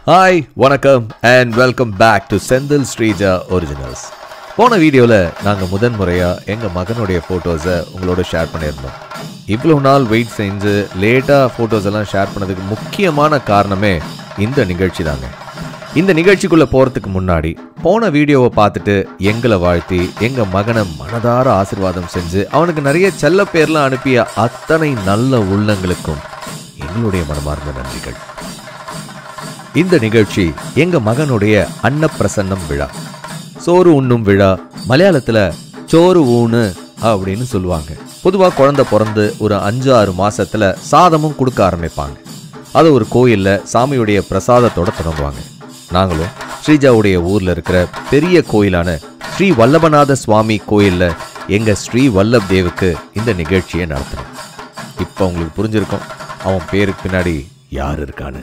hi வணக்கம் and welcome back to Senthil Sreeja Originals போன வீடியோவில் நாங்கள் முதன் முறையாக எங்கள் மகனுடைய ஃபோட்டோஸை உங்களோட ஷேர் பண்ணியிருந்தோம் இவ்வளோ நாள் வெயிட் செஞ்சு லேட்டாக ஃபோட்டோஸ் எல்லாம் ஷேர் பண்ணதுக்கு முக்கியமான காரணமே இந்த நிகழ்ச்சி தாங்க இந்த நிகழ்ச்சிக்குள்ளே போகிறதுக்கு முன்னாடி போன வீடியோவை பார்த்துட்டு எங்களை வாழ்த்தி எங்கள் மகனை மனதார ஆசீர்வாதம் செஞ்சு அவனுக்கு நிறைய செல்ல பேர்லாம் அனுப்பிய அத்தனை நல்ல உள்ளங்களுக்கும் எங்களுடைய மனமார்ந்த நன்றிகள் இந்த நிகழ்ச்சி எங்க மகனுடைய அன்னப்பிரசன்னம் விழா சோறு உண்ணும் விழா மலையாளத்துல சோறு ஊனு அப்படின்னு சொல்லுவாங்க பொதுவா குழந்தை பிறந்து ஒரு அஞ்சு ஆறு மாசத்துல சாதமும் கொடுக்க ஆரம்பிப்பாங்க அது ஒரு கோயில்ல சாமியுடைய பிரசாதத்தோட தொடங்குவாங்க நாங்களும் ஸ்ரீஜாவுடைய ஊர்ல இருக்கிற பெரிய கோயிலான ஸ்ரீ வல்லபநாத சுவாமி கோயில்ல எங்க ஸ்ரீ வல்லப் தேவுக்கு இந்த நிகழ்ச்சியை நடத்தினோம் இப்போ உங்களுக்கு புரிஞ்சிருக்கும் அவன் பேருக்கு பின்னாடி யார் இருக்கான்னு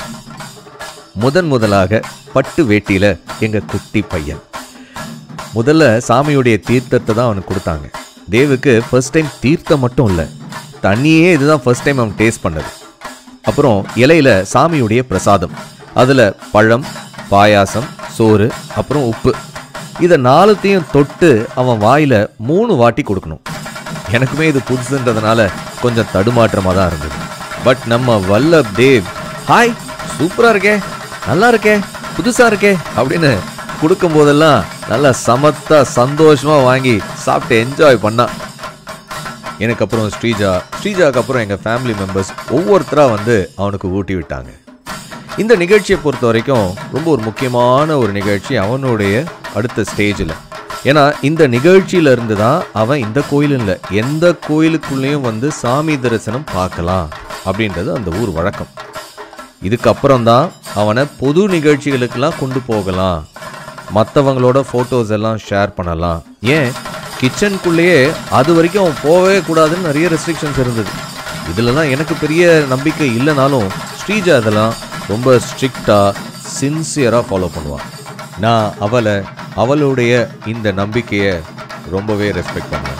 முதன் முதலாக பட்டு வேட்டியில எங்க குட்டி பையன் முதல்ல சாமியுடைய தீர்த்தத்தை தான் அவனுக்கு கொடுத்தாங்க தேவுக்கு ஃபர்ஸ்ட் டைம் தீர்த்தம் மட்டும் இல்லை தண்ணியே இதுதான் ஃபர்ஸ்ட் டைம் அவன் டேஸ்ட் பண்ணது அப்புறம் இலையில சாமியுடைய பிரசாதம் அதுல பழம் பாயாசம் சோறு அப்புறம் உப்பு இதை நாலுத்தையும் தொட்டு அவன் வாயில மூணு வாட்டி கொடுக்கணும் எனக்குமே இது புதுசுன்றதுனால கொஞ்சம் தடுமாற்றமாக தான் இருந்தது பட் நம்ம வல்லப் தேவ் ஹாய் சூப்பரா இருக்கே நல்லா இருக்கே புதுசா இருக்கே அப்படின்னு கொடுக்கும் போதெல்லாம் நல்லா சமத்தா சந்தோஷமா வாங்கி சாப்பிட்டு என்ஜாய் பண்ணான் எனக்கு அப்புறம் ஸ்ரீஜா ஸ்ரீஜாக்கு அப்புறம் எங்கள் ஃபேமிலி மெம்பர்ஸ் ஒவ்வொருத்தராக வந்து அவனுக்கு ஊட்டி விட்டாங்க இந்த நிகழ்ச்சியை பொறுத்த வரைக்கும் ரொம்ப ஒரு முக்கியமான ஒரு நிகழ்ச்சி அவனுடைய அடுத்த ஸ்டேஜில் ஏன்னா இந்த நிகழ்ச்சியில இருந்து தான் அவன் இந்த கோயில் இல்லை எந்த கோயிலுக்குள்ளேயும் வந்து சாமி தரிசனம் பார்க்கலாம் அப்படின்றது அந்த ஊர் வழக்கம் இதுக்கப்புறம் தான் அவனை பொது நிகழ்ச்சிகளுக்கெல்லாம் கொண்டு போகலாம் மற்றவங்களோட ஃபோட்டோஸ் எல்லாம் ஷேர் பண்ணலாம் ஏன் கிச்சனுக்குள்ளேயே அது வரைக்கும் அவன் போகவே கூடாதுன்னு நிறைய ரெஸ்ட்ரிக்ஷன்ஸ் இருந்தது இதுலலாம் எனக்கு பெரிய நம்பிக்கை இல்லைனாலும் ஸ்ரீஜா அதெல்லாம் ரொம்ப ஸ்ட்ரிக்டாக சின்சியராக ஃபாலோ பண்ணுவான் நான் அவளை அவளுடைய இந்த நம்பிக்கையை ரொம்பவே ரெஸ்பெக்ட் பண்ணுவேன்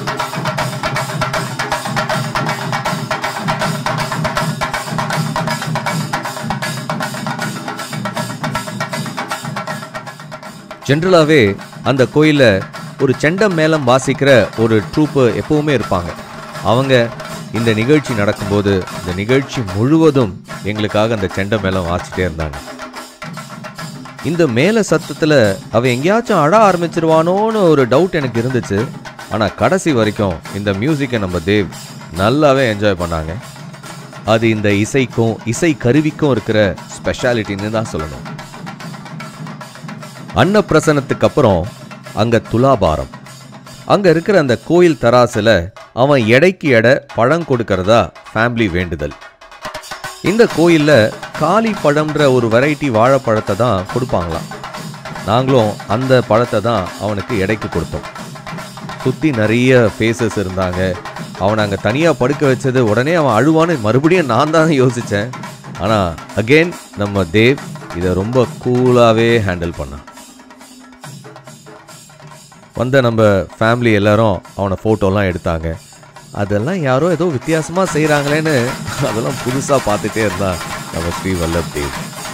ஜென்ரலாகவே அந்த கோயிலில் ஒரு செண்டம் மேளம் வாசிக்கிற ஒரு ட்ரூப்பு எப்பவுமே இருப்பாங்க அவங்க இந்த நிகழ்ச்சி நடக்கும்போது இந்த நிகழ்ச்சி முழுவதும் எங்களுக்காக அந்த செண்ட மேளம் வாசிட்டே இருந்தாங்க இந்த மேல சத்தத்தில் அவன் எங்கேயாச்சும் அழ ஆரம்பிச்சிருவானோன்னு ஒரு டவுட் எனக்கு இருந்துச்சு ஆனால் கடைசி வரைக்கும் இந்த மியூசிக்கை நம்ம தேவ் நல்லாவே என்ஜாய் பண்ணாங்க அது இந்த இசைக்கும் இசை கருவிக்கும் இருக்கிற ஸ்பெஷாலிட்டின்னு தான் சொல்லணும் அன்னப்பிரசனத்துக்கு அப்புறம் அங்க துலாபாரம் அங்க இருக்கிற அந்த கோயில் தராசுல அவன் எடைக்கு எடை பழம் கொடுக்கறதா ஃபேமிலி வேண்டுதல் இந்த கோயில்ல காளி பழம்ன்ற ஒரு வெரைட்டி வாழைப்பழத்தை தான் கொடுப்பாங்களாம் நாங்களும் அந்த பழத்தை தான் அவனுக்கு எடைக்கு கொடுத்தோம் சுற்றி நிறைய ஃபேஸஸ் இருந்தாங்க அவனை அங்கே தனியாக படுக்க வச்சது உடனே அவன் அழுவான்னு மறுபடியும் நான் தான் யோசித்தேன் ஆனால் அகெயின் நம்ம தேவ் இதை ரொம்ப கூலாகவே ஹேண்டில் பண்ணான் வந்த நம்ம ஃபேமிலி எல்லாரும் அவனை ஃபோட்டோலாம் எடுத்தாங்க அதெல்லாம் யாரோ ஏதோ வித்தியாசமாக செய்கிறாங்களேன்னு அதெல்லாம் புதுசாக பார்த்துட்டே இருந்தான் நம்ம ஸ்ரீ வல்லப் தேவ்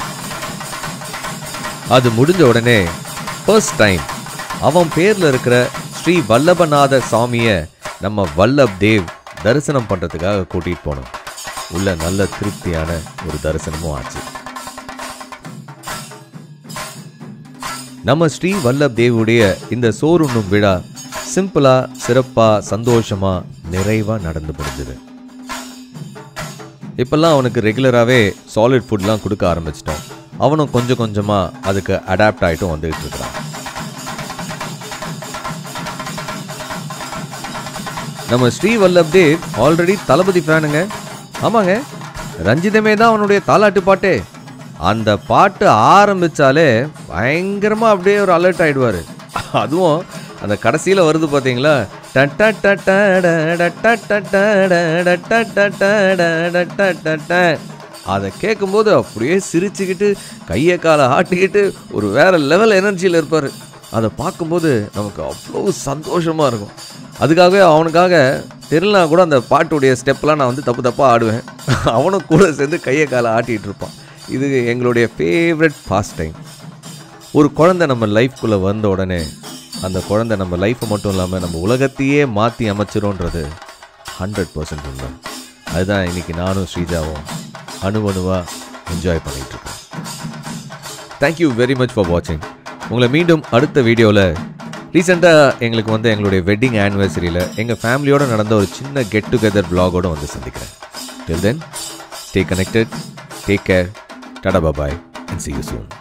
அது முடிஞ்ச உடனே ஃபர்ஸ்ட் டைம் அவன் பேரில் இருக்கிற ஸ்ரீ வல்லபநாத சாமியை நம்ம வல்லப் தேவ் தரிசனம் பண்ணுறதுக்காக கூட்டிகிட்டு போனோம் உள்ள நல்ல திருப்தியான ஒரு தரிசனமும் ஆச்சு நம்ம ஸ்ரீ வல்லப் தேவுடைய இந்த சோறுண்ணும் விழா சிம்பிளா சிறப்பா சந்தோஷமா நிறைவா நடந்து முடிஞ்சது இப்பெல்லாம் அவனுக்கு ரெகுலராகவே சாலிட் ஃபுட்லாம் கொடுக்க ஆரம்பிச்சிட்டோம் அவனும் கொஞ்சம் கொஞ்சமா அதுக்கு அடாப்ட் ஆகிட்டும் வந்துகிட்டு இருக்கிறான் நம்ம ஸ்ரீ வல்லப் தேவ் ஆல்ரெடி தளபதி ஃபேனுங்க ஆமாங்க ரஞ்சிதமே தான் அவனுடைய தாலாட்டு பாட்டே அந்த பாட்டு ஆரம்பிச்சாலே பயங்கரமா அப்படியே ஒரு அலர்ட் ஆயிடுவாரு அதுவும் அந்த கடைசியில் வருது பார்த்தீங்களா அதை கேட்கும்போது அப்படியே சிரிச்சுக்கிட்டு கையை காலை ஆட்டிக்கிட்டு ஒரு வேற லெவல் எனர்ஜியில் இருப்பார் அதை பார்க்கும்போது நமக்கு அவ்வளோ சந்தோஷமாக இருக்கும் அதுக்காகவே அவனுக்காக தெரியலனா கூட அந்த பாட்டுடைய ஸ்டெப்லாம் நான் வந்து தப்பு தப்பாக ஆடுவேன் அவனும் கூட சேர்ந்து கையை காலை ஆட்டிகிட்டு இருப்பான் இது எங்களுடைய ஃபேவரட் பாஸ்ட் டைம் ஒரு குழந்தை நம்ம லைஃப்குள்ளே வந்த உடனே அந்த குழந்தை நம்ம லைஃப்பை மட்டும் இல்லாமல் நம்ம உலகத்தையே மாற்றி அமைச்சிரோன்றது ஹண்ட்ரட் பர்சன்ட் உண்மை அதுதான் இன்னைக்கு நானும் ஸ்ரீஜாவும் அணுவணுவாக என்ஜாய் பண்ணிகிட்டு இருக்கோம் தேங்க்யூ வெரி மச் ஃபார் வாட்சிங் உங்களை மீண்டும் அடுத்த வீடியோவில் ரீசெண்டாக எங்களுக்கு வந்து எங்களுடைய வெட்டிங் ஆனிவர்சரியில் எங்கள் ஃபேமிலியோட நடந்த ஒரு சின்ன கெட் டுகெதர் vlog-ஓட வந்து சந்திக்கிறேன் till then stay connected take care tata bye bye and see you soon